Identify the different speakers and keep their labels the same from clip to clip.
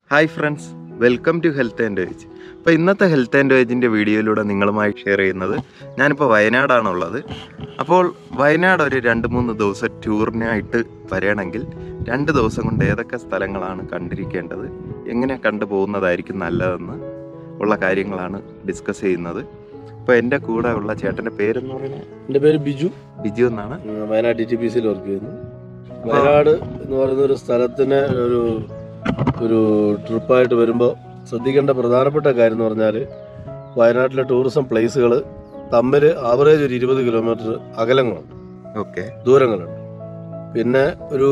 Speaker 1: Hi friends welcome to health and veg അപ്പോൾ ഇന്നത്തെ health and വേജിൻ്റെ വീഡിയോയിലൂടെ നിങ്ങളുമായി ഷെയർ ചെയ്യുന്നത് ഞാനിപ്പോൾ വയനാടാണുള്ളത് അപ്പോൾ വയനാട് ഒരു രണ്ട് മൂന്ന് ദിവസം ടൂറിനായിട്ട് വരികയാണെങ്കിൽ രണ്ട് ദിവസം കൊണ്ട് ഏതൊക്കെ സ്ഥലങ്ങളാണ് കണ്ടിരിക്കേണ്ടത് എങ്ങനെ കണ്ടു പോകുന്നതായിരിക്കും നല്ലതെന്ന് ഉള്ള കാര്യങ്ങളാണ് ഡിസ്കസ് ചെയ്യുന്നത് അപ്പോൾ എൻ്റെ കൂടെ ഉള്ള ചേട്ടൻ്റെ പേരെന്ന് പറയുന്നത്
Speaker 2: എൻ്റെ പേര് ബിജു
Speaker 1: ബിജു എന്നാണ്
Speaker 2: ഉം, വയനാട് ഡി ടി പി സിയിൽ വർക്ക് ചെയ്യുന്നു വയനാട് എന്ന് പറയുന്ന ഒരു സ്ഥലത്തിന് ഒരു ഒരു ട്രിപ്പായിട്ട് വരുമ്പോൾ ശ്രദ്ധിക്കേണ്ട പ്രധാനപ്പെട്ട കാര്യം എന്ന് പറഞ്ഞാൽ വയനാട്ടിലെ ടൂറിസം പ്ലേസുകൾ തമ്മിൽ ആവറേജ് ഒരു ഇരുപത് കിലോമീറ്റർ അകലങ്ങളുണ്ട്
Speaker 1: ഓക്കെ
Speaker 2: ദൂരങ്ങളുണ്ട് പിന്നെ ഒരു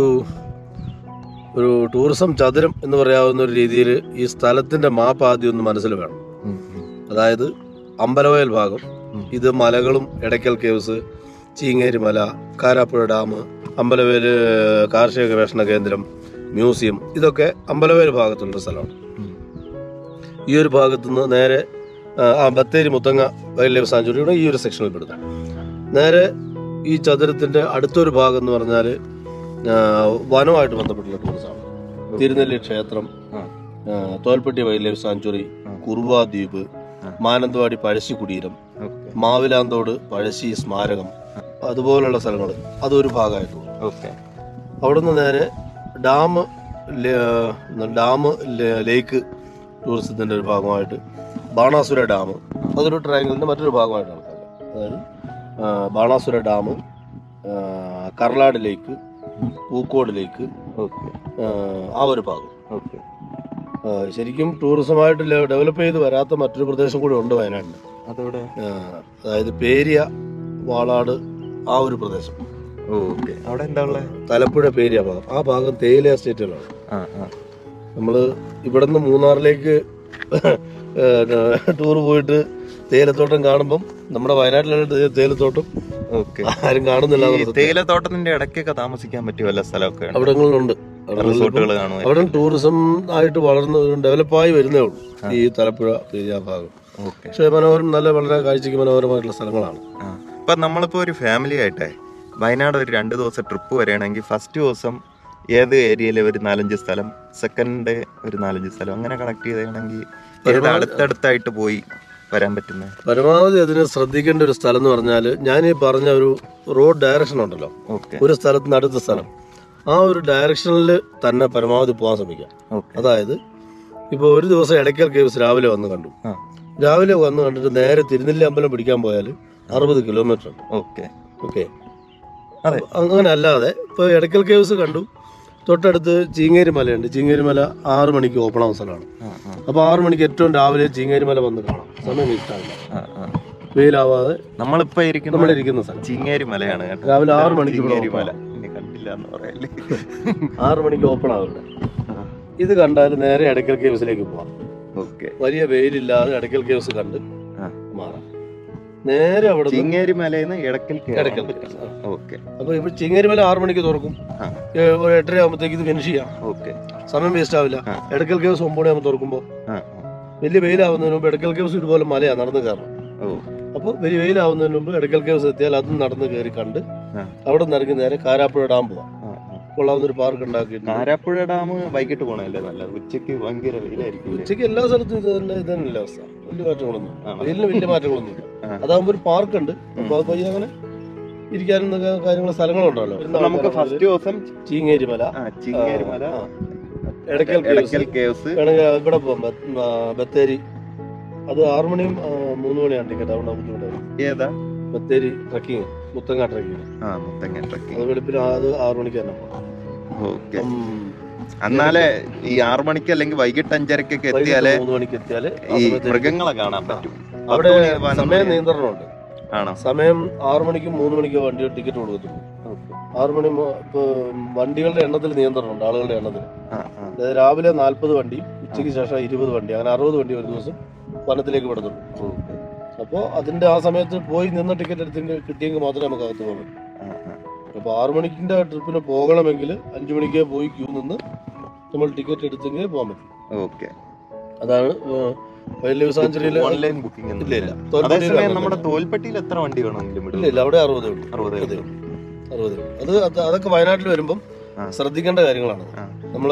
Speaker 2: ഒരു ടൂറിസം ചതുരം എന്ന് പറയാവുന്ന ഒരു രീതിയിൽ ഈ സ്ഥലത്തിൻ്റെ മാപ്പ് ആദ്യം ഒന്ന് മനസ്സിൽ വേണം അതായത് അമ്പലവയൽ ഭാഗം
Speaker 1: ഉം.
Speaker 2: ഇത് മലകളും എടയ്ക്കൽ കേവ്സ് ചീങ്ങേരി മല കാരാപ്പുഴ ഡാം അമ്പലവേല് കാർഷിക ഗവേഷണ കേന്ദ്രം മ്യൂസിയം ഇതൊക്കെ അമ്പലവേൽ ഭാഗത്തുള്ള സ്ഥലമാണ്
Speaker 1: ഉം.
Speaker 2: ഈ ഒരു ഭാഗത്തു നിന്ന് നേരെ ആ, ആ ബത്തേരി മുത്തങ്ങ വൈൽഡ് ലൈഫ് സാഞ്ചുറിയുടെ ഈ ഒരു സെക്ഷനിൽ പെടുന്നു നേരെ ഈ ചതുരത്തിന്റെ അടുത്തൊരു ഭാഗം എന്ന് പറഞ്ഞാൽ വനവുമായിട്ട് ബന്ധപ്പെട്ടുള്ള ടൂറിസമാണ് തിരുനെല്ലി ക്ഷേത്രം
Speaker 1: ആ.
Speaker 2: ആ, തോൽപ്പെട്ടി വൈൽഡ് ലൈഫ് സാഞ്ചുറി
Speaker 1: ആ.
Speaker 2: കുറുവാ ദ്വീപ്
Speaker 1: ആ.
Speaker 2: മാനന്തവാടി പഴശ്ശി കുടീരം
Speaker 1: ഓക്കെ
Speaker 2: മാവിലാന്തോട് പഴശ്ശി സ്മാരകം അതുപോലുള്ള സ്ഥലങ്ങൾ അതൊരു ഭാഗമായിട്ട് വരും.
Speaker 1: ഓക്കെ
Speaker 2: അവിടുന്ന് നേരെ ഡാം ല- ഡാം ല- ലേക്ക് ടൂറിസത്തിന്റെ ഒരു ഭാഗമായിട്ട് ബാണാസുര ഡാം അതൊരു ട്രയാങ്കിളിന്റെ മറ്റൊരു ഭാഗമായിട്ടാണ് കാണുന്നത്. അതായത് ആ, ബാണാസുര ഡാം ആ, Karlad lake Pookode lake
Speaker 1: okay
Speaker 2: ആ, ആ ഒരു ഭാഗം
Speaker 1: ഓക്കെ
Speaker 2: ആ, ശരിക്കും ടൂറിസമായിട്ട് ഡെവലപ്പ് ചെയ്ത് വരാത്ത മറ്റൊരു പ്രദേശം കൂടി ഉണ്ട് വയനാട്ടിൽ
Speaker 1: അതോടെ
Speaker 2: ആ, അതായത് പേരിയ വാളാട് ആ ഒരു പ്രദേശം
Speaker 1: ഓക്കെ അവിടെ എന്താ ഉള്ളത്
Speaker 2: തലപ്പുഴ പേരിയ ഭാഗം ആ ഭാഗം തേയില എസ്റ്റേറ്റുകളാണ്
Speaker 1: ആ ആ
Speaker 2: നമ്മൾ ഇവിടെ നിന്ന് മൂന്നാറിലേക്ക് ടൂർ പോയിട്ട് തേയിലത്തോട്ടം കാണുമ്പം നമ്മുടെ വയനാട്ടിലുള്ള തേ- തേയിലത്തോട്ടം
Speaker 1: ഓക്കെ
Speaker 2: ആരും കാണുന്നില്ല
Speaker 1: ഈ തേയിലത്തോട്ടത്തിന്റെ ഇടയ്ക്കൊക്കെ താമസിക്കാൻ പറ്റിയ വല്ല സ്ഥലമൊക്കെ ഉണ്ട്
Speaker 2: അവിടങ്ങളുണ്ട്
Speaker 1: റിസോർട്ടുകൾ കാണുമായിരിക്കും
Speaker 2: അവിടെ ടൂറിസം ആയിട്ട് വളർന്ന് ഡെവലപ്പായി വരുന്നേ ഉള്ളൂ ഈ തലപ്പുഴ പേരിയ ഭാഗം
Speaker 1: ഓക്കെ
Speaker 2: പക്ഷേ മനോഹരം നല്ല വളരെ കാഴ്ചയ്ക്ക് മനോഹരമായിട്ടുള്ള സ്ഥലങ്ങളാണ്
Speaker 1: ആ ഇപ്പൊ നമ്മളിപ്പോ ഒരു ഫാമിലി ആയിട്ടേ വയനാട് ഒരു രണ്ട് ദിവസം ട്രിപ്പ് വരികയാണെങ്കിൽ ഫസ്റ്റ് ദിവസം ഏത് ഏരിയയിൽ ഒരു നാലഞ്ച് സ്ഥലം സെക്കൻഡ് ഡേ ഒരു നാലഞ്ച് സ്ഥലം അങ്ങനെ കണക്ട് ചെയ്താണെങ്കിൽ ഏത് അടുത്തടുത്തായിട്ട് പോയി വരാൻ പറ്റുന്നത്
Speaker 2: പരമാവധി അതിന് ശ്രദ്ധിക്കേണ്ട ഒരു സ്ഥലം എന്ന് പറഞ്ഞാൽ ഞാൻ ഈ പറഞ്ഞ ഒരു റോഡ് ഡയറക്ഷൻ ഉണ്ടല്ലോ
Speaker 1: ഓക്കെ
Speaker 2: ഒരു സ്ഥലത്ത് നിന്ന് അടുത്ത സ്ഥലം ആ ഒരു ഡയറക്ഷനിൽ തന്നെ പരമാവധി പോകാൻ ശ്രമിക്കാം
Speaker 1: ഓക്കെ
Speaker 2: അതായത് ഇപ്പോൾ ഒരു ദിവസം ഇടയ്ക്കൽ കേവ്സ് രാവിലെ വന്ന് കണ്ടു
Speaker 1: ആ
Speaker 2: രാവിലെ വന്ന് കണ്ടിട്ട് നേരെ തിരുനെല്ലി അമ്പലം പിടിക്കാൻ പോയാൽ അറുപത് കിലോമീറ്റർ ഉണ്ട്
Speaker 1: ഓക്കെ
Speaker 2: ഓക്കെ
Speaker 1: അതെ.
Speaker 2: അങ്ങനെ അല്ലാതെ ഇപ്പോൾ ഇടയ്ക്കൽ കേവ്സ് കണ്ടു തൊട്ടടുത്ത് ചീങ്ങേരി മലയുണ്ട് ചീങ്ങേരി മല ആറ് മണിക്ക് ഓപ്പൺ ആവുന്ന സ്ഥലമാണ്
Speaker 1: ആ ആ
Speaker 2: അപ്പോൾ ആറ് മണിക്ക് ഏറ്റവും രാവിലെ ചീങ്ങേരി മല വന്ന് കാണാം സമയം വേസ്റ്റാവില്ല
Speaker 1: ആ ആ
Speaker 2: വെയിലാവാതെ
Speaker 1: നമ്മളിപ്പോ ഇരിക്കുന്ന
Speaker 2: നമ്മൾ ഇരിക്കുന്ന സ്ഥലം
Speaker 1: ചിങ്ങേരി മലയാണ് കേട്ടോ
Speaker 2: രാവിലെ ആറ് മണിക്ക് ഇവിടെ
Speaker 1: ചിങ്ങേരി
Speaker 2: open
Speaker 1: മല ഇനി കണ്ടില്ല എന്ന് പറയല്ലേ
Speaker 2: ആറ് മണിക്ക് ഓപ്പൺ ആവില്ല ഇത് കണ്ടാൽ നേരെ ഇടയ്ക്കൽ കേവ്സിലേക്ക് പോവാം
Speaker 1: ഓക്കെ
Speaker 2: വലിയ വെയിലില്ലാതെ ഇടയ്ക്കൽ കേവ്സ് കണ്ട്
Speaker 1: ആ.
Speaker 2: മാറാം നേരെ അവിടെ
Speaker 1: ചിങ്ങേരി മലയിന്ന് ഇടക്കൽ
Speaker 2: ഇടയ്ക്കൽ
Speaker 1: ഓക്കെ
Speaker 2: അപ്പൊ ഇപ്പൊ ചിങ്ങേരിമല ആറ് മണിക്ക് തുറക്കും
Speaker 1: ആ.
Speaker 2: ഏ- ഒരു എട്ടര ആകുമ്പോഴത്തേക്ക് ഇത് ഫിനിഷ് ചെയ്യാം
Speaker 1: ഓക്കെ
Speaker 2: സമയം വേസ്റ്റ് ആവില്ല
Speaker 1: ആ.
Speaker 2: എടക്കൽ കേവ്സ് ഒമ്പത് മണിയാകുമ്പോൾ തുറക്കുമ്പോൾ
Speaker 1: ആ
Speaker 2: വലിയ വെയിലാവുന്നതിന് മുമ്പ് എടക്കൽ കേവ്സ് ഇതുപോലെ മലയാണ് നടന്ന് കയറണം
Speaker 1: ഓ
Speaker 2: അപ്പോൾ വലിയ വെയിലാവുന്നതിന് മുമ്പ് എടക്കൽ കേവ്സ് എത്തിയാൽ അതും നടന്ന് കയറി കണ്ട്
Speaker 1: ആ.
Speaker 2: അവിടെ നിന്ന് ഇറങ്ങി നേരെ കാരാപ്പുഴ ഡാം പോവാം
Speaker 1: ആ, ആ.
Speaker 2: കൊള്ളാവുന്ന ഒരു പാർക്ക് ഉണ്ടാക്കിയിട്ടുണ്ട്
Speaker 1: കാരാപ്പുഴ ഡാം വൈകിട്ട് പോണല്ലേ നല്ലത് ഉച്ചക്ക് ഭയങ്കര വെയിലായിരിക്കും
Speaker 2: ഉച്ചയ്ക്ക് എല്ലാ സ്ഥലത്തും ഇത് തന്നെ ഇത് തന്നെയല്ലേ അവസ്ഥ വലിയ മാറ്റങ്ങളൊന്നും
Speaker 1: ആണോ?
Speaker 2: വെയിലിന് വലിയ മാറ്റങ്ങളൊന്നും ഇല്ല
Speaker 1: ആ.
Speaker 2: അതാകുമ്പോൾ ഒരു പാർക്ക് ഉണ്ട് അപ്പോൾ അത് പയ്യെ അങ്ങനെ ഇരിക്കാനും ഇതൊക്കെ കാര്യങ്ങൾ സ്ഥലങ്ങളുണ്ടല്ലോ
Speaker 1: നമുക്ക് ഫസ്റ്റ് ദിവസം
Speaker 2: ചീങ്ങേരി മല
Speaker 1: ആ, ചിങ്ങേരി മല
Speaker 2: ആ. എടക്കൽ കേവ്സ്
Speaker 1: എടക്കൽ കേവ്സ്
Speaker 2: വേണമെങ്കിൽ ഇവിടെ പോവാം ബ- ആ, ബത്തേരി അത് ആറു മണിയും ആ, മൂന്ന് മണിയാണ് ടിക്കറ്റ് അവിടെ ബുദ്ധിമുട്ടാണ്
Speaker 1: ഏതാ
Speaker 2: ബത്തേരി ട്രക്കിങ് മുത്തങ്ങ ട്രക്കിങ്
Speaker 1: ആ മുത്തങ്ങ ട്രക്കിംഗ്
Speaker 2: അത് വെളുപ്പിന് അത് ആറു മണിക്ക് തന്നെ പോകാം
Speaker 1: ഓക്കെ
Speaker 2: ഉം.
Speaker 1: എന്നാലേ ഈ ആറു മണിക്ക് അല്ലെങ്കിൽ വൈകിട്ട് അഞ്ചരക്കൊക്കെ
Speaker 2: വൈകിട്ട്
Speaker 1: എത്തിയാലേ
Speaker 2: മൂന്ന് മണിക്ക് എത്തിയാല് ആ
Speaker 1: ഈ
Speaker 2: സമയത്ത്
Speaker 1: മൃഗങ്ങളെ കാണാൻ പറ്റും
Speaker 2: അവിടെ
Speaker 1: പത്ത് മണി, പതിനൊന്ന്
Speaker 2: സമയം
Speaker 1: മണി.
Speaker 2: നിയന്ത്രണമുണ്ട്
Speaker 1: ആണോ
Speaker 2: സമയം ആറു മണിക്കും മൂന്ന് മണിക്കോ വണ്ടി ടിക്കറ്റ് കൊടുക്കത്തുള്ളൂ ആറു മണി മു- ഇപ്പൊ വണ്ടികളുടെ എണ്ണത്തിൽ നിയന്ത്രണമുണ്ട് ആളുകളുടെ എണ്ണത്തിൽ
Speaker 1: ആ ആ
Speaker 2: അതായത് രാവിലെ നാൽപ്പത് വണ്ടി ഉച്ചയ്ക്ക് ശേഷം ഇരുപത് വണ്ടി അങ്ങനെ അറുപത് വണ്ടി ഒരു ദിവസം വനത്തിലേക്ക് വിടത്തുള്ളൂ
Speaker 1: ഓക്കെ
Speaker 2: അപ്പോൾ അതിന്റെ ആ സമയത്ത് പോയി നിന്ന് ടിക്കറ്റ് എടുത്തെങ്കിൽ കിട്ടിയെങ്കിൽ മാത്രമേ നമുക്ക് അകത്ത് പോകാൻ പറ്റൂ
Speaker 1: ആ ആ
Speaker 2: അപ്പോൾ ആറു മണിക്കിന്റെ ട്രിപ്പിന് പോകണമെങ്കിൽ അഞ്ചു മണിക്കേ പോയി ക്യൂ നിന്ന് നമ്മൾ ടിക്കറ്റ് എടുത്തെങ്കിൽ പോകാൻ പറ്റും
Speaker 1: ഓക്കെ
Speaker 2: അതാണ് വൈൽഡ് ലൈഫ് സാഞ്ചുറിയിൽ
Speaker 1: ഓൺലൈൻ ബുക്കിംഗ്
Speaker 2: ഇല്ല ഇല്ല തോൽപ്പെട്ടിയിൽ
Speaker 1: അതേസമയം
Speaker 2: അങ്ങനെ
Speaker 1: നമ്മുടെ തോൽപ്പെട്ടിയിൽ എത്ര വണ്ടി വേണമെങ്കിലും
Speaker 2: ഇല്ല ഇല്ല അവിടെ അറുപതേ ഉള്ളൂ
Speaker 1: അറുപത്
Speaker 2: അതെ. അറുപത് അത് അത് അതൊക്കെ വയനാട്ടിൽ വരുമ്പം
Speaker 1: ആ.
Speaker 2: ശ്രദ്ധിക്കേണ്ട കാര്യങ്ങളാണ്
Speaker 1: ആ.
Speaker 2: നമ്മൾ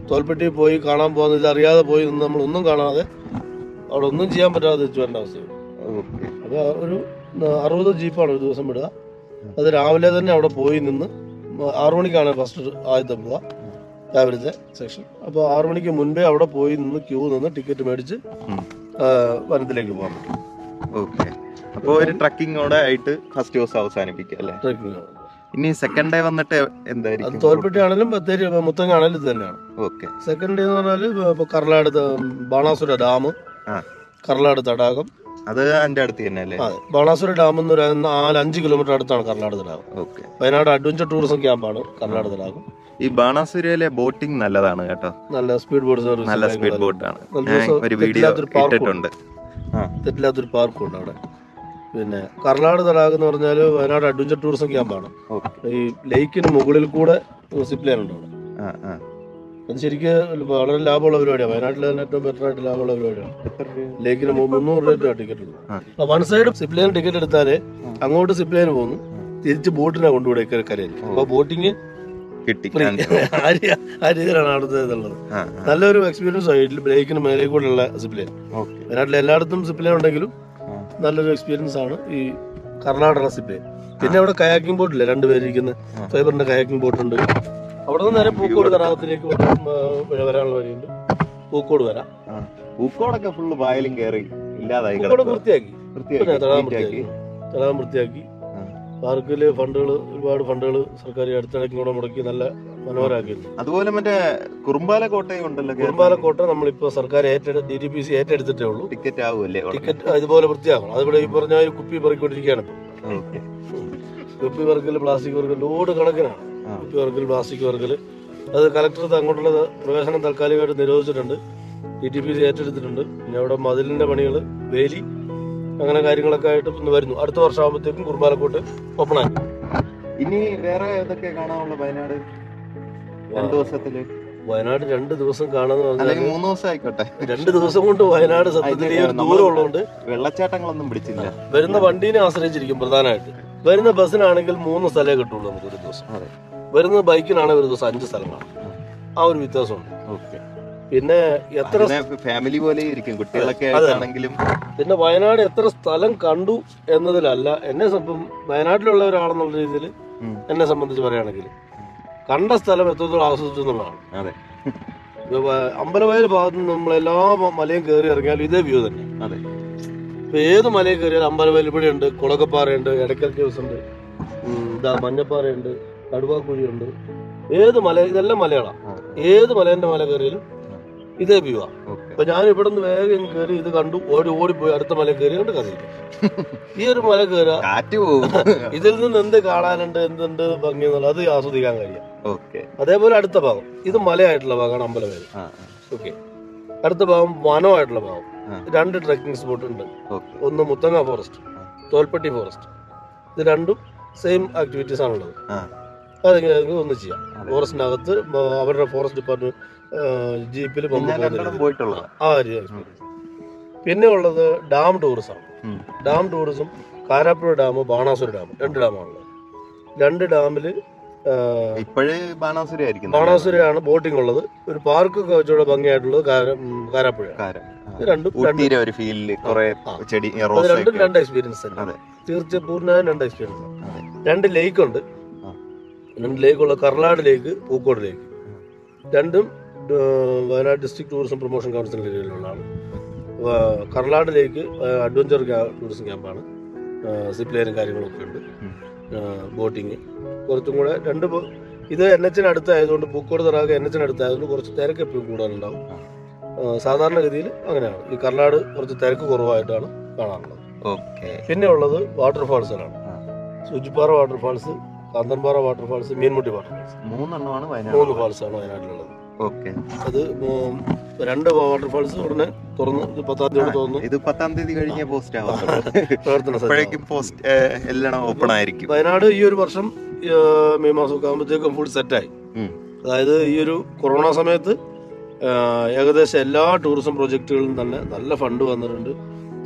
Speaker 2: തോൽപ്പെട്ടി പോയി കാണാൻ പോകുന്ന ഇത് അറിയാതെ പോയി നിന്ന് നമ്മൾ ഒന്നും കാണാതെ അവിടെ ഒന്നും ചെയ്യാൻ പറ്റാതെ തിരിച്ചു വരേണ്ട അവസ്ഥയാണ്
Speaker 1: ഓക്കെ
Speaker 2: അപ്പോൾ ഒരു ന- അറുപത് ജീപ്പാണ് ഒരു ദിവസം വിടുക അത് രാവിലെ തന്നെ അവിടെ പോയി നിന്ന് മ- ആറു മണിക്കാണ് ഫസ്റ്റ് ആദ്യത്തെ പോവുക രാവിലത്തെ സെക്ഷൻ അപ്പോൾ ആറു മണിക്ക് മുൻപേ അവിടെ പോയി നിന്ന് ക്യൂ നിന്ന് ടിക്കറ്റ് മേടിച്ച് ആ, വനത്തിലേക്ക് പോകാൻ പറ്റും
Speaker 1: ഓക്കെ അപ്പോൾ ഒരു ട്രക്കിങ്ങോടെ ആയിട്ട് ഫസ്റ്റ് ദിവസം അവസാനിപ്പിക്കുക അല്ലേ
Speaker 2: ട്രക്കിംഗ്
Speaker 1: ഇനി സെക്കൻഡ് ഡേ വന്നിട്ട്
Speaker 2: അത്
Speaker 1: എന്തായിരിക്കും
Speaker 2: തോൽപ്പെട്ടി ആണെങ്കിലും ബത്തേരി മുത്തങ്ങ ആണെങ്കിലും ഇത് തന്നെയാണ്
Speaker 1: ഓക്കെ
Speaker 2: സെക്കൻഡ് ഡേ എന്ന് പറഞ്ഞാൽ ഇപ്പോൾ കർലാട് ത- ബാണാസുര ഡാം
Speaker 1: ആ
Speaker 2: കർലാട് തടാകം
Speaker 1: അത് എൻ്റെ അടുത്ത് തന്നെ അല്ലേ
Speaker 2: അതെ ബാണാസുര ഡാം എന്ന് പറയുന്ന നാല് അഞ്ച് കിലോമീറ്റർ അടുത്താണ് കർലാട് തടാകം
Speaker 1: ഓക്കെ
Speaker 2: വയനാട് അഡ്വഞ്ചർ ടൂറിസം ക്യാമ്പാണ് കർലാട് തടാകം
Speaker 1: ഈ ബാണാസുരയിലെ ബോട്ടിംഗ് നല്ലതാണ് കേട്ടോ
Speaker 2: നല്ല സ്പീഡ് ബോട്ട് സർവീസ്
Speaker 1: നല്ല സ്പീഡ് ബോട്ടാണ്
Speaker 2: നല്ല
Speaker 1: ഞാൻ
Speaker 2: ദിവസം
Speaker 1: ഒരു വീഡിയോ
Speaker 2: തെറ്റില്ലാത്തൊരു park
Speaker 1: ഇട്ടിട്ടുണ്ട് ആ
Speaker 2: തെറ്റില്ലാത്തൊരു പാർക്കും ഉണ്ട് അവിടെ പിന്നെ കർലാട് തടാകം എന്ന് പറഞ്ഞാൽ വയനാട് അഡ്വഞ്ചർ ടൂറിസം ക്യാമ്പാണ്
Speaker 1: ഓക്കെ
Speaker 2: ഈ ലേക്കിന് മുകളിൽ കൂടെ സിപ്പ് ലൈൻ ഉണ്ട് അവിടെ
Speaker 1: ആ ആ
Speaker 2: അത് ശരിക്കും വളരെ ലാഭമുള്ള പരിപാടിയാണ് വയനാട്ടിൽ തന്നെ ഏറ്റവും ബെറ്റർ ആയിട്ട് ലാഭമുള്ള പരിപാടിയാണ് ലേക്കിന് മു- മുന്നൂറ് രൂപ ടിക്കറ്റ് ഉള്ളൂ
Speaker 1: ആ.
Speaker 2: One side zip line ticket എടുത്താല് അങ്ങോട്ട് സിപ്പ് ലൈൻ പോകുന്നു തിരിച്ച് ബോട്ടിനെ കൊണ്ടുപോയി കരയിൽ അപ്പൊ ബോട്ടിങ്
Speaker 1: കിട്ടി
Speaker 2: ഫ്രീ ആ രീ- ആ രീതിയിലാണ് അവിടുത്തെ ഇതുള്ളത്
Speaker 1: ആ
Speaker 2: നല്ലൊരു എക്സ്പീരിയൻസ് ആയിട്ട് ബ്രേക്കിന് മേലെ കൂടെയുള്ള സിപ്പ് ലൈൻ
Speaker 1: ഓക്കെ
Speaker 2: വയനാട്ടിൽ എല്ലായിടത്തും സിപ്പ് ലൈൻ ഉണ്ടെങ്കിലും നല്ലൊരു എക്സ്പീരിയൻസ് ആണ് ഈ കർണാടക സിപ്പ് ലൈൻ പിന്നെ അവിടെ കയാക്കിംഗ് ബോട്ടില്ലേ രണ്ടുപേരിരിക്കുന്ന ഫൈബറിന്റെ കയാക്കിംഗ് ബോട്ട് ഉണ്ട് അവിടെ നിന്ന് നേരെ പൂക്കോട് തടാകത്തിലേക്ക് വ- വരാനുള്ള വഴിയുണ്ട് പൂക്കോട് വരാം
Speaker 1: പൂക്കോടൊക്കെ ഫുള്ള് പായലും കയറി ഇല്ലാതായി
Speaker 2: പൂക്കോട്
Speaker 1: കിടക്കുവാ.
Speaker 2: വൃത്തിയാക്കി
Speaker 1: വൃത്തിയാക്കി,
Speaker 2: പിന്നെ തടാകം
Speaker 1: നീറ്റാക്കി.
Speaker 2: വൃത്തിയാക്കി തടാകം വൃത്തിയാക്കി
Speaker 1: ആ.
Speaker 2: പാർക്കില് ഫണ്ടുകൾ ഒരുപാട് ഫണ്ടുകൾ സർക്കാർ അടുത്തിടയ്ക്കും കൂടെ മുടക്കി നല്ല മനോഹരമാക്കിയിരുന്നു
Speaker 1: അതുപോലെ മറ്റേ കുറുമ്പാല കോട്ടയം ഉണ്ടല്ലോ
Speaker 2: കുറുമ്പാലക്കോട്ട നമ്മളിപ്പോ സർക്കാർ ഏറ്റെടു ഡി ടി പി സി ഏറ്റെടുത്തിട്ടേ ഉള്ളൂ
Speaker 1: ടിക്കറ്റ് ആവുമല്ലേ അവിടെ?
Speaker 2: ടിക്കറ്റ് ഇതുപോലെ വൃത്തിയാക്കണം അതിവിടെ ഈ പറഞ്ഞ ഒരു കുപ്പി പെറുക്കിക്കൊണ്ടിരിക്കുകയാണ് ഇപ്പൊ
Speaker 1: ഓക്കെ.
Speaker 2: കുപ്പി വർക്കൽ പ്ലാസ്റ്റിക് വർക്കൽ ലോഡ് കണക്കിനാണ്
Speaker 1: ആ.
Speaker 2: കുപ്പി വർക്കൽ പ്ലാസ്റ്റിക് വർക്കൽ അത് കളക്ടർ അങ്ങോട്ടുള്ള പ്രവേശനം താൽക്കാലികമായിട്ട് നിരോധിച്ചിട്ടുണ്ട് ഡി ടി പി സി ഏറ്റെടുത്തിട്ടുണ്ട് പിന്നെ അവിടെ മതിലിന്റെ പണികൾ വേലി അങ്ങനെ കാര്യങ്ങളൊക്കെ ആയിട്ട് ഇന്ന് വരുന്നു അടുത്ത വർഷം ആകുമ്പോഴത്തേക്കും കുർബാലക്കോട്ട് ഓപ്പൺ ആക്കി
Speaker 1: ഇനി വേറെ ഏതൊക്കെ കാണാനുള്ള വയനാട് രണ്ടു ദിവസത്തില്
Speaker 2: വയനാട് രണ്ട് ദിവസം കാണാന്ന് പറഞ്ഞാൽ
Speaker 1: അല്ലെങ്കിൽ മൂന്ന് ദിവസം ആയിക്കോട്ടെ
Speaker 2: രണ്ട് ദിവസം കൊണ്ട് വയനാട് സത്യത്തിൽ ഈ ഒരു ദൂരം ഉള്ളതുകൊണ്ട്
Speaker 1: വെള്ളച്ചാട്ടങ്ങളൊന്നും പിടിച്ചില്ല
Speaker 2: വരുന്ന വണ്ടീനെ ആശ്രയിച്ചിരിക്കും പ്രധാനമായിട്ട് വരുന്ന ബസ്സിനാണെങ്കിൽ മൂന്ന് സ്ഥലമേ കിട്ടുള്ളൂ നമുക്ക് ഒരു ദിവസം
Speaker 1: അതെ
Speaker 2: വരുന്ന ബൈക്കിനാണെങ്കിൽ ഒരു ദിവസം അഞ്ച് സ്ഥലങ്ങളാണ് ആ ഒരു വ്യത്യാസമുണ്ട്
Speaker 1: ഓക്കെ
Speaker 2: പിന്നെ എത്ര
Speaker 1: ഫാമിലി പോലെ ഇരിക്കും കുട്ടികളൊക്കെ
Speaker 2: അതെ.
Speaker 1: ആയിട്ടാണെങ്കിലും
Speaker 2: പിന്നെ വയനാട് എത്ര സ്ഥലം കണ്ടു എന്നതിലല്ല എന്നെ സംബന്ധം വയനാട്ടിലുള്ള ഒരാളെന്നുള്ള രീതിയിൽ
Speaker 1: ഉം.
Speaker 2: എന്നെ സംബന്ധിച്ച് പറയുകയാണെങ്കിൽ കണ്ട സ്ഥലം എത്രത്തോളം ആസ്വദിച്ചു എന്നുള്ളതാണ്
Speaker 1: അതെ
Speaker 2: ഇപ്പൊ വ- അമ്പലവയൽ ഭാഗത്ത് നിന്ന് നമ്മൾ എല്ലാ മ- മലയും കയറി ഇറങ്ങിയാലും ഇതേ വ്യൂ തന്നെ
Speaker 1: അതെ
Speaker 2: ഇപ്പൊ ഏത് മലയിൽ കയറിയാലും അമ്പലവയൽ ഇവിടെ ഉണ്ട് കുളകപ്പാറയുണ്ട് എടക്കൽ കേവ്സ് ഉണ്ട് ഉം, ഇതാ മഞ്ഞപ്പാറയുണ്ട് കടുവാക്കുഴിയുണ്ട് ഏത് മല ഇതെല്ലാം മലയാളാണ്
Speaker 1: ആ.
Speaker 2: ഏത് മലേന്റെ മല കയറിയാലും ഇതേ വ്യൂ ആ
Speaker 1: ഓക്കെ
Speaker 2: അപ്പൊ ഞാൻ ഇവിടെ നിന്ന് വേഗം കയറി ഇത് കണ്ടു ഓടി ഓടിപ്പോയി അടുത്ത മല കയറി കണ്ട് കഥയില്ല ഈ ഒരു മല കയറുക
Speaker 1: കാറ്റ് പോവും
Speaker 2: ഇതിൽ നിന്ന് എന്ത് കാണാനുണ്ട് എന്തുണ്ട് ഭംഗി എന്നുള്ളത് അത് ആസ്വദിക്കാൻ കഴിയും
Speaker 1: ഓക്കെ
Speaker 2: അതേപോലെ അടുത്ത ഭാഗം ഇത് മലയായിട്ടുള്ള ഭാഗമാണ് അമ്പലവേല്
Speaker 1: ആ
Speaker 2: ഓക്കെ അടുത്ത ഭാഗം വനമായിട്ടുള്ള ഭാഗം
Speaker 1: ആ.
Speaker 2: രണ്ട് ട്രക്കിംഗ് സ്പോട്ട് ഉണ്ട്
Speaker 1: ഓക്കെ
Speaker 2: ഒന്ന് മുത്തങ്ങ ഫോറസ്റ്റ് തോൽപ്പെട്ടി ഫോറസ്റ്റ് ഇത് രണ്ടും സെയിം ആക്ടിവിറ്റീസ് ആണുള്ളത്
Speaker 1: ആ
Speaker 2: അതെങ്ങനെ ഒന്ന് ചെയ്യാം
Speaker 1: അതെ.
Speaker 2: ഫോറസ്റ്റിനകത്ത് മ- അവരുടെ ഫോറസ്റ്റ് ഡിപ്പാർട്ട്മെന്റ് ജീപ്പിൽ
Speaker 1: ഞാൻ രണ്ടെണ്ണം പോയിട്ടുള്ളതാ
Speaker 2: ആ ഒരു എക്സ്പീരിയൻസ് പിന്നെ ഉള്ളത് ഡാം ടൂറിസം
Speaker 1: ഉം.
Speaker 2: Dam tourism Karapuzha dam Banasura dam രണ്ട് ഡാമാണുള്ളത് രണ്ട് ഡാമിൽ
Speaker 1: ഇപ്പോഴേ ബാണാസുര ആയിരിക്കും
Speaker 2: ബാണാസുരയാണ് ബോട്ടിംഗ് ഉള്ളത് ഒരു പാർക്ക് കുറച്ചുകൂടെ ഭംഗിയായിട്ടുള്ളത് കാര- ഉം, കാരാപ്പുഴ ഇത് രണ്ടും രണ്ട്
Speaker 1: ഊട്ടിയിലെ ഒരു ഫീൽഡില് കുറെ
Speaker 2: ആ.
Speaker 1: ചെടി
Speaker 2: അത്
Speaker 1: റോസ്
Speaker 2: രണ്ടും രണ്ട് എക്സ്പീരിയൻസ് തന്നെ
Speaker 1: അതെ
Speaker 2: തീർച്ചയായും പൂർണ്ണമായും രണ്ട് എക്സ്പീരിയൻസ്
Speaker 1: അതെ.
Speaker 2: രണ്ട് ലേക്ക് ഉണ്ട്
Speaker 1: ആ.
Speaker 2: രണ്ട് ലേക്കുള്ള കർണാട് ലേക്ക് പൂക്കോട് ലേക്ക് രണ്ടും ആ, വയനാട് ഡിസ്ട്രിക്ട് ടൂറിസം പ്രൊമോഷൻ കൗൺസിലിന്റെ കീഴിലുള്ളതാണ് ആ, കർണാട് ലേക്ക് അഡ്വഞ്ചർ ടൂറിസം ക്യാമ്പാണ് സിപ്പ് ലൈനും കാര്യങ്ങളൊക്കെ ഉണ്ട്
Speaker 1: ഉം.
Speaker 2: ബോട്ടിങ് കുറച്ചും കൂടെ രണ്ട് ബോ- ഇത് എൻ എച്ചിന് അടുത്തായതുകൊണ്ട് പൂക്കോട് തടാകം എൻ എച്ചിന് അടുത്തായതുകൊണ്ട് കുറച്ച് തിരക്ക് എപ്പോഴും കൂടുതലുണ്ടാവും
Speaker 1: ആ.
Speaker 2: ആ, സാധാരണഗതിയിൽ അങ്ങനെയാണ് ഈ കർണാട് കുറച്ച് തിരക്ക് കുറവായിട്ടാണ് കാണാറുള്ളത്
Speaker 1: ഓക്കെ
Speaker 2: പിന്നെ ഉള്ളത് വാട്ടർഫാൾസുകളാണ്
Speaker 1: ആ.
Speaker 2: Soochippara waterfalls Kanthanpara waterfalls Meenmutty waterfalls
Speaker 1: മൂന്നെണ്ണമാണ്
Speaker 2: മൂന്ന്
Speaker 1: വയനാട്
Speaker 2: ഫാൾസ് ആണ് വയനാട്ടിലുള്ളത്
Speaker 1: ഓക്കെ
Speaker 2: അത് മൂ- രണ്ട് വാട്ടർഫാൾസ് ഉടനെ തുറന്ന് ഇത് പത്താം തീയതി തുറന്നു
Speaker 1: ഇത് പത്താം തീയതി കഴിഞ്ഞ പോസ്റ്റ് ആവും
Speaker 2: പ്രവർത്തന സജ്ജമാവും.
Speaker 1: അപ്പോഴേക്കും പോസ്റ്റ് എല്ലാം ഓപ്പൺ ആയിരിക്കും
Speaker 2: വയനാട് ഈ ഒരു വർഷം ആ, മെയ് മാസമൊക്കെ ആകുമ്പോഴത്തേക്കും ഫുൾ സെറ്റായി
Speaker 1: ഉം.
Speaker 2: അതായത് ഈ ഒരു കൊറോണ സമയത്ത് ആ, ഏകദേശം എല്ലാ ടൂറിസം പ്രോജക്റ്റുകളിലും തന്നെ നല്ല ഫണ്ട് വന്നിട്ടുണ്ട്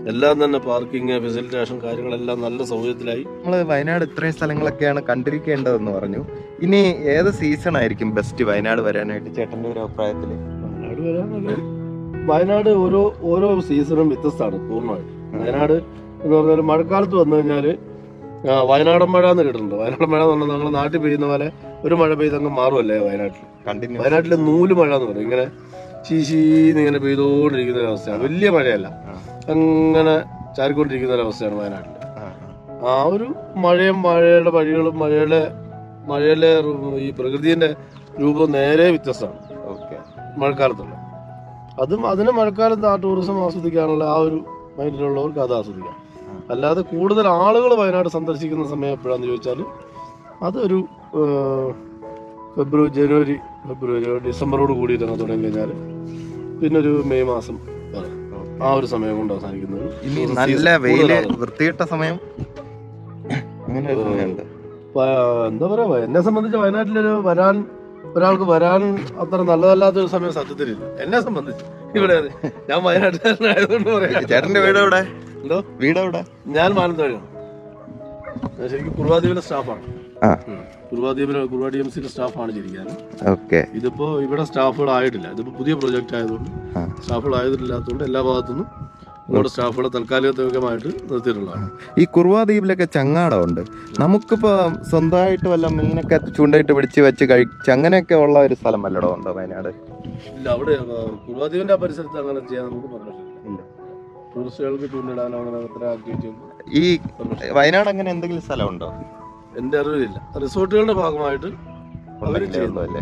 Speaker 2: എല്ലാം തന്നെ പാർക്കിംഗ് ഫെസിലിറ്റേഷൻ കാര്യങ്ങളെല്ലാം നല്ല സൗകര്യത്തിലായി
Speaker 1: നമ്മൾ വയനാട് ഇത്രയും സ്ഥലങ്ങളൊക്കെയാണ് കണ്ടിരിക്കേണ്ടതെന്ന് പറഞ്ഞു ഇനി ഏത് സീസൺ ആയിരിക്കും ബെസ്റ്റ് വയനാട് വരാനായിട്ട് ചേട്ടന്റെ ഒരു അഭിപ്രായത്തിൽ
Speaker 2: വയനാട് വരാൻ നല്ല- വയനാട് ഓരോ ഓരോ സീസണും വ്യത്യസ്തമാണ് പൂർണ്ണമായിട്ട് വയനാട് എന്ന് പറഞ്ഞാൽ മഴക്കാലത്ത് വന്നു കഴിഞ്ഞാല് ആ, വയനാടൻ മഴ എന്ന് കേട്ടിട്ടുണ്ട് വയനാടൻ മഴ എന്ന് പറഞ്ഞാൽ നമ്മുടെ നാട്ടിൽ പെയ്യുന്ന പോലെ ഒരു മഴ പെയ്തങ്ങ് മാറുമല്ലേ വയനാട്ടിൽ
Speaker 1: കണ്ടിന്യൂ
Speaker 2: വയനാട്ടിലെ നൂല് മഴ എന്ന് പറയും ഇങ്ങനെ ചീശീന്ന് ഇങ്ങനെ പെയ്തുകൊണ്ടിരിക്കുന്ന ഒരു അവസ്ഥയാണ് വലിയ മഴയല്ല അങ്ങനെ ചാരിക്കൊണ്ടിരിക്കുന്ന ഒരു അവസ്ഥയാണ് വയനാട്ടിൽ ആ ഒരു മഴയും മഴയുടെ വഴികളും മഴയുടെ മഴയിലെ റു- ഈ പ്രകൃതിന്റെ രൂപം നേരെ വ്യത്യസ്തമാണ്
Speaker 1: ഓക്കെ
Speaker 2: മഴക്കാലത്തുള്ള അതും അതിന് മഴക്കാലത്ത് ആ ടൂറിസം ആസ്വദിക്കാനുള്ള ആ ഒരു മൈൻഡിലുള്ളവർക്ക് അത് ആസ്വദിക്കാം അല്ലാതെ കൂടുതൽ ആളുകൾ വയനാട് സന്ദർശിക്കുന്ന സമയം എപ്പോഴാന്ന് ചോദിച്ചാൽ അതൊരു ഏഹ്, ഫെബ്രുവരി ജനുവരി ഫെബ്രുവരി ഡിസംബറോട് കൂടിയിട്ട് അങ്ങ് തുടങ്ങി കഴിഞ്ഞാൽ പിന്നെ ഒരു മെയ് മാസം വരെ ആ ഒരു സമയം കൊണ്ട് അവസാനിക്കുന്ന ഒരു
Speaker 1: ഇനി
Speaker 2: tourist
Speaker 1: നല്ല
Speaker 2: season.
Speaker 1: വെയില്
Speaker 2: കൂടുതൽ ആളുകൾ.
Speaker 1: വൃത്തികെട്ട സമയം അങ്ങനെ ഒരു സമയമുണ്ട്
Speaker 2: പ- എന്താ പറയാ എന്നെ സംബന്ധിച്ച് വയനാട്ടിലൊരു വരാൻ ഒരാൾക്ക് വരാൻ അത്ര നല്ലതല്ലാത്ത ഒരു സമയം സത്യത്തിലില്ല എന്നെ സംബന്ധിച്ച് ഇവിടെ ഞാൻ വയനാട്ടുകാരനായതുകൊണ്ട് പറയാം
Speaker 1: ചേട്ടന്റെ വീട് എവിടെ
Speaker 2: എന്തോ
Speaker 1: വീട് എവിടെ
Speaker 2: ഞാൻ മാനന്തവാടിയാണ് ഞാൻ ശരിക്കും കുറുവാദ്വീപിലെ സ്റ്റാഫാണ്
Speaker 1: ആ
Speaker 2: കുറുവാദ്വീപിലെ കുറുവാ ഡി എം സിയിലെ സ്റ്റാഫാണ് ശരിക്കാൻ
Speaker 1: ഓക്കെ
Speaker 2: ഇതിപ്പോ ഇവിടെ സ്റ്റാഫുകൾ ആയിട്ടില്ല ഇതിപ്പോ പുതിയ പ്രൊജക്റ്റ് ആയതുകൊണ്ട്
Speaker 1: ആ.
Speaker 2: സ്റ്റാഫുകൾ ആയതില്ലാത്തതുകൊണ്ട് എല്ലാ ഭാഗത്തുനിന്നും നമ്മുടെ സ്റ്റാഫുകളെ താൽക്കാലികമായിട്ട് നിർത്തിയിട്ടുള്ളതാണ്
Speaker 1: ഈ കുറുവാ ദ്വീപിലൊക്കെ ചങ്ങാടം ഉണ്ട് നമുക്കിപ്പോ സ്വന്തമായിട്ട് വല്ല മീനൊക്കെ ചൂണ്ടയിട്ട് പിടിച്ച് വെച്ച് കഴിച്ച് അങ്ങനെയൊക്കെ ഉള്ള ഒരു സ്ഥലം വല്ലടോ ഉണ്ടോ വയനാട്
Speaker 2: ഇല്ല അവിടെ കുറുവാദ്വീപിന്റെ ആ പരിസരത്ത് അങ്ങനെ ചെയ്യാൻ നമുക്ക് പറഞ്ഞിട്ടില്ല
Speaker 1: ഇല്ല.
Speaker 2: ടൂറിസ്റ്റുകൾക്ക് ചൂണ്ടിടാനോ അങ്ങനെ അത്ര ആക്ടിവിറ്റി ഒന്നും
Speaker 1: ഈ വയനാട് അങ്ങനെ എന്തെങ്കിലും സ്ഥലമുണ്ടോ
Speaker 2: എന്റെ അറിവിലില്ല റിസോർട്ടുകളുടെ ഭാഗമായിട്ട് അവര്
Speaker 1: ഉണ്ടെങ്കിലേ ഉള്ളൂ അല്ലേ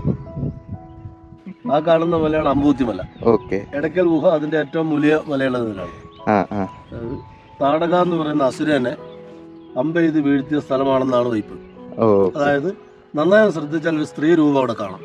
Speaker 2: ആ കാണുന്ന മലയാണ് അമ്പൂത്തി മല
Speaker 1: ഓക്കെ
Speaker 2: എടക്കൽ ഗുഹ അതിന്റെ ഏറ്റവും വലിയ മലയുള്ള ഇതിലാണ്
Speaker 1: ആ ആ
Speaker 2: അതായത് താടക എന്ന് പറയുന്ന അസുരനെ അമ്പെയ്ത് വീഴ്ത്തിയ സ്ഥലമാണെന്നാണ് വയ്പ്
Speaker 1: ഓ
Speaker 2: അതായത് നന്നായി ശ്രദ്ധിച്ചാൽ ഒരു സ്ത്രീ രൂപം അവിടെ കാണാം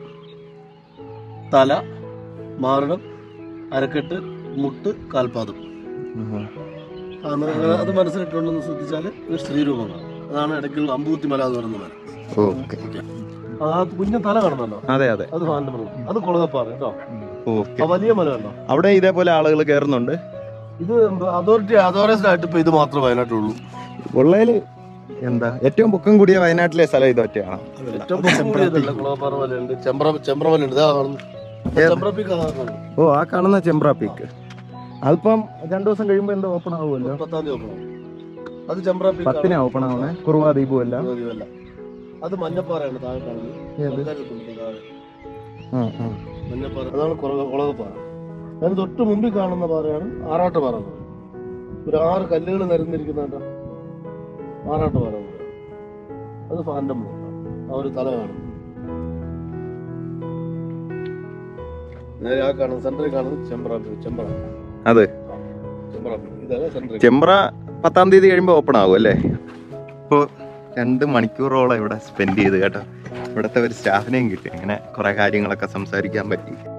Speaker 2: തല മാറിടം അരക്കെട്ട് മുട്ട് കാൽപാദം
Speaker 1: ഉം.
Speaker 2: ആ, ന- അത് മനസ്സിലിട്ടുണ്ടെന്ന് ശ്രദ്ധിച്ചാൽ ഒരു സ്ത്രീ രൂപം കാണാം അതാണ് ഇടയ്ക്കൽ അമ്പൂത്തി മല എന്ന് പറയുന്ന മല
Speaker 1: ഓക്കെ
Speaker 2: ആ കുഞ്ഞ തല കാണുന്നല്ലോ
Speaker 1: അതെ അതെ
Speaker 2: അത് ഫാൻ്റെ മല അത് കുളകപ്പാറ കേട്ടോ
Speaker 1: ഓക്കെ
Speaker 2: ആ വലിയ മല കണ്ടോ
Speaker 1: അവിടെ ഇതേപോലെ ആളുകൾ കയറുന്നുണ്ട്
Speaker 2: ഇത് അതോറിറ്റി അതോറൈസ്ഡ് ആയിട്ട് ഇപ്പൊ ഇത് മാത്രമേ വയനാട്ടിലുള്ളൂ
Speaker 1: ഉള്ളതില് എന്താ ഏറ്റവും പൊക്കം കൂടിയ വയനാട്ടിലെ സ്ഥലം ഇത് ഒറ്റയാണ്
Speaker 2: ഏറ്റവും പൊക്കം കൂടിയതല്ല കുളകപ്പാറ മലയുണ്ട് ചെമ്പ്ര ചെമ്പ്രമലയുണ്ട് ഇതാ കാണുന്നു ചെമ്പ്രപ്പിക്ക് അതാ കാണുന്നു
Speaker 1: ഓ ആ കാണുന്ന ചെമ്പ്ര പീക്ക് അതിപ്പം രണ്ടു ദിവസം കഴിയുമ്പോ എന്തോ ഓപ്പൺ ആവുമല്ലോ
Speaker 2: പത്താം തീയതി ഓപ്പൺ അത് ചെമ്പ്രപ്പിക്ക്
Speaker 1: പത്തിനാ ഓപ്പൺ ആവണേ കുറുവാ ദ്വീപും എല്ലാം
Speaker 2: അല്ല അത് മഞ്ഞപ്പാറയാണ് താഴെ കാണുന്നത്
Speaker 1: ഏത്?
Speaker 2: ആൾക്കാര് കൊണ്ട് താഴെ
Speaker 1: ആ, ആ.
Speaker 2: മഞ്ഞപ്പാറ അതാണ് കുളക കുളകപ്പാറ അതിന് തൊട്ട് മുമ്പിൽ കാണുന്ന പാറയാണ് ആറാട്ടുപാറ എന്ന് പറയുന്നത് ഒരു ആറ് കല്ലുകൾ നിരന്നിരിക്കുന്നുണ്ട് ആറാട്ടുപാറ എന്ന് പറയും. അത് ഫാൻഡം ആ ഒരു തല കാണും നേരെ ആ കാണുന്നത് സെന്ററിൽ കാണുന്നത് ചെമ്പ്ര ചെമ്പ്ര
Speaker 1: അതെ
Speaker 2: ചെമ്പ്ര ഇതാണ് സെന്ററിൽ
Speaker 1: ചെമ്പ്ര പത്താം തീയതി കഴിയുമ്പോ ഓപ്പൺ ആവും അല്ലേ ഇപ്പോ രണ്ട് മണിക്കൂറോളം ഇവിടെ സ്പെൻഡ് ചെയ്ത് കേട്ടോ ഇവിടുത്തെ ഒരു സ്റ്റാഫിനെയും കിട്ടി അങ്ങനെ കുറെ കാര്യങ്ങളൊക്കെ സംസാരിക്കാൻ പറ്റി